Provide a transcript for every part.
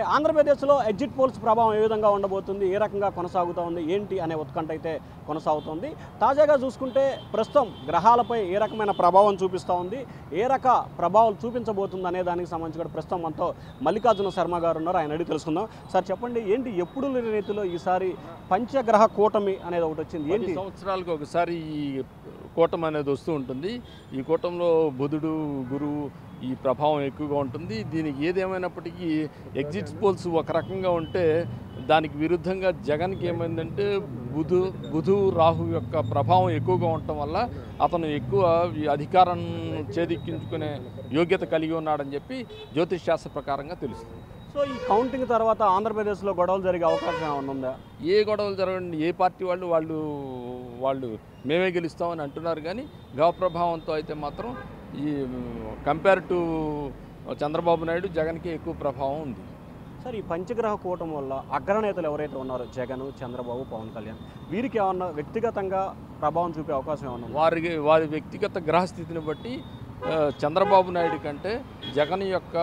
ఆంధ్రప్రదేశ్లో exit polls ప్రభావం ఏ విధంగా ఉండబోతుంది ఏ రకంగా కొనసాగుతూ ఉంది ఏంటి అనే ఉత్కంఠ అయితే కొనసాగుతుంది తాజాగా చూసుకుంటే ప్రస్తుతం గ్రహాలపై ఏ రకమైన ప్రభావం చూపిస్తూ ఉంది ఏ రక ప్రభావం చూపించబోతుంది అనే దానికి సంబంధించి కూడా ప్రస్తుతం మనతో మల్లికార్జున శర్మ గారు ఉన్నారు ఆయన అడిగి తెలుసుకుందాం సార్ చెప్పండి ఏంటి ఎప్పుడు లేని రీతిలో ఈసారి పంచగ్రహ కూటమి అనేది ఒకటి వచ్చింది పది ఏంటి సంవత్సరాలకు ఒకసారి ఈ కూటమి అనేది వస్తూ ఉంటుంది ఈ కూటంలో బుధుడు గురువు ఈ ప్రభావం ఎక్కువగా ఉంటుంది దీనికి ఏదేమైనప్పటికీ ఎగ్జిట్ పోల్స్ ఒక రకంగా ఉంటే దానికి విరుద్ధంగా జగన్కి ఏమైందంటే బుధు బుధు రాహు యొక్క ప్రభావం ఎక్కువగా ఉండటం వల్ల అతను ఎక్కువ ఈ అధికారం చేదిక్కించుకునే యోగ్యత కలిగి ఉన్నాడని చెప్పి జ్యోతిష్ శాస్త్ర ప్రకారంగా తెలుస్తుంది సో ఈ కౌంటింగ్ తర్వాత ఆంధ్రప్రదేశ్లో గొడవలు జరిగే అవకాశం ఏమైనా ఉందా ఏ గొడవలు జరగండి ఏ పార్టీ వాళ్ళు వాళ్ళు వాళ్ళు మేమే గెలుస్తామని అంటున్నారు కానీ గవ ప్రభావంతో అయితే మాత్రం ఈ కంపేర్ టు చంద్రబాబు నాయుడు జగన్కి ఎక్కువ ప్రభావం ఉంది సార్ ఈ పంచగ్రహ కూటమి వల్ల అగ్రనేతలు ఎవరైతే ఉన్నారో జగన్ చంద్రబాబు పవన్ కళ్యాణ్ వీరికి ఏమన్నా వ్యక్తిగతంగా ప్రభావం చూపే అవకాశం ఏమన్నా ఉందా? వారికి వారి వ్యక్తిగత గ్రహస్థితిని బట్టి ఆ, చంద్రబాబు నాయుడు కంటే జగన్ యొక్క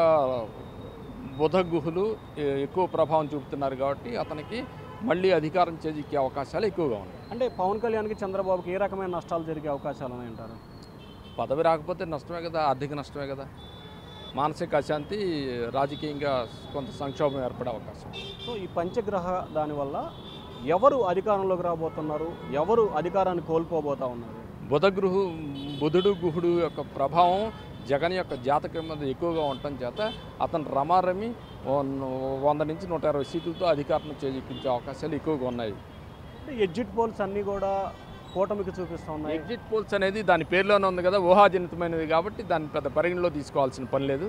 బుధ గుహులు ఎ- ఎక్కువ ప్రభావం చూపుతున్నారు కాబట్టి అతనికి మళ్ళీ అధికారం చేజిక్కే అవకాశాలు ఎక్కువగా ఉన్నాయి అంటే పవన్ కళ్యాణ్కి చంద్రబాబుకి ఏ రకమైన నష్టాలు జరిగే అవకాశాలు ఉన్నాయంటారు పదవి రాకపోతే నష్టమే కదా ఆర్థిక నష్టమే కదా మానసిక అశాంతి రాజకీయంగా కొంత సంక్షోభం ఏర్పడే అవకాశం సో ఈ పంచగ్రహ దానివల్ల ఎవరు అధికారంలోకి రాబోతున్నారు ఎవరు అధికారాన్ని కోల్పోబోతా ఉన్నారు బుధ గృహు బుధుడు గుహుడు యొక్క ప్రభావం జగన్ యొక్క జాతకం మీద ఎక్కువగా ఉండటం చేత అతను రమారమి వన్- వంద నుంచి నూట ఇరవై సీట్లతో అధికారం చేజిక్కించే అవకాశాలు ఎక్కువగా ఉన్నాయి అంటే ఎగ్జిట్ పోల్స్ అన్నీ కూడా కూటమికి చూపిస్తూ ఉన్నాయి ఎగ్జిట్ పోల్స్ అనేది దాని పేరులోనే ఉంది కదా ఊహాజనితమైనది కాబట్టి దాన్ని పెద్ద పరిగణలో తీసుకోవాల్సిన పని లేదు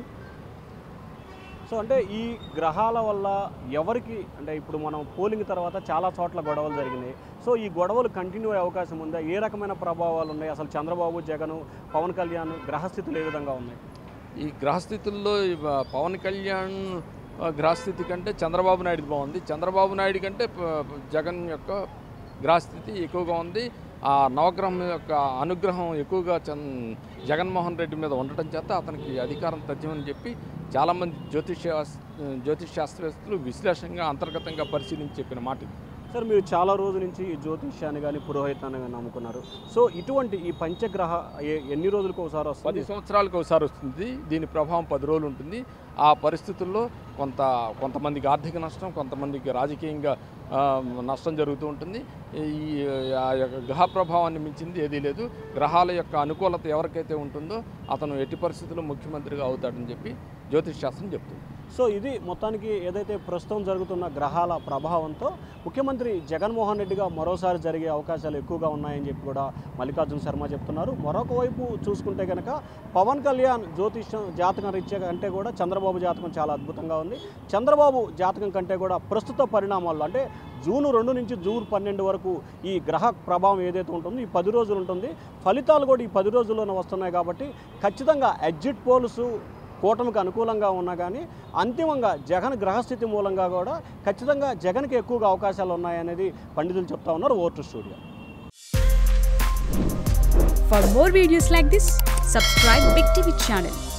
సో అంటే ఈ గ్రహాల వల్ల ఎవరికి అంటే ఇప్పుడు మనం పోలింగ్ తర్వాత చాలా చోట్ల గొడవలు జరిగినాయి సో ఈ గొడవలు కంటిన్యూ అయ్యే అవకాశం ఉందా ఏ రకమైన ప్రభావాలు ఉన్నాయి అసలు చంద్రబాబు జగన్ పవన్ కళ్యాణ్ గ్రహస్థితులు ఏ విధంగా ఉన్నాయి ఈ గ్రహస్థితుల్లో ఈ ప- పవన్ కళ్యాణ్ ఆ, గ్రహస్థితి కంటే చంద్రబాబు నాయుడు బాగుంది చంద్రబాబు నాయుడు కంటే ప- జగన్ యొక్క గ్రహస్థితి ఎక్కువగా ఉంది ఆ నవగ్రహం యొక్క అనుగ్రహం ఎక్కువగా చన్ జగన్మోహన్ రెడ్డి మీద ఉండటం చేత అతనికి అధికారం తథ్యమని చెప్పి చాలామంది జ్యోతిష్ జ్యోతిష్ శాస్త్రవేత్తలు విశ్లేషంగా అంతర్గతంగా పరిశీలించి చెప్పిన మాట ఇది. సార్ మీరు చాలా రోజుల నుంచి ఈ జ్యోతిష్యాన్ని కానీ పురోహితాన్ని కానీ నమ్ముకున్నారు సో ఇటువంటి ఈ పంచగ్రహ ఏ- ఎన్ని రోజులకు ఒకసారి పది వస్తుంది సంవత్సరాలకు ఒకసారి వస్తుంది దీని ప్రభావం పది రోజులు ఉంటుంది ఆ పరిస్థితుల్లో కొంత కొంతమందికి ఆర్థిక నష్టం కొంతమందికి రాజకీయంగా ఆ, నష్టం జరుగుతూ ఉంటుంది ఈ ఆ యొక్క గ్రహ ప్రభావాన్ని మించింది ఏదీ లేదు గ్రహాల యొక్క అనుకూలత ఎవరికైతే ఉంటుందో అతను ఎట్టి పరిస్థితుల్లో ముఖ్యమంత్రిగా అవుతాడని చెప్పి జ్యోతిష్ శాస్త్రం చెప్తుంది సో ఇది మొత్తానికి ఏదైతే ప్రస్తుతం జరుగుతున్న గ్రహాల ప్రభావంతో ముఖ్యమంత్రి జగన్మోహన్ రెడ్డిగా మరోసారి జరిగే అవకాశాలు ఎక్కువగా ఉన్నాయని చెప్పి కూడా మల్లికార్జున శర్మ చెప్తున్నారు మరొక వైపు చూసుకుంటే కనుక పవన్ కళ్యాణ్ జ్యోతిష్యం జాతకం రీత్యా కంటే కూడా చంద్రబాబు జాతకం చాలా అద్భుతంగా ఉంది చంద్రబాబు జాతకం కంటే కూడా ప్రస్తుత పరిణామాల్లో అంటే జూన్ రెండు నుంచి జూన్ పన్నెండు వరకు ఈ గ్రహ ప్రభావం ఏదైతే ఉంటుందో ఈ పది రోజులు ఉంటుంది ఫలితాలు కూడా ఈ పది రోజుల్లోనే వస్తున్నాయి కాబట్టి ఖచ్చితంగా ఎగ్జిట్ పోల్స్ కూటమికి అనుకూలంగా ఉన్నా కానీ అంతిమంగా జగన్ గ్రహస్థితి మూలంగా కూడా ఖచ్చితంగా జగన్కి ఎక్కువగా అవకాశాలు ఉన్నాయనేది పండితులు చెప్తా ఉన్నారు ఓటు studio For more videos like this, subscribe Big TV channel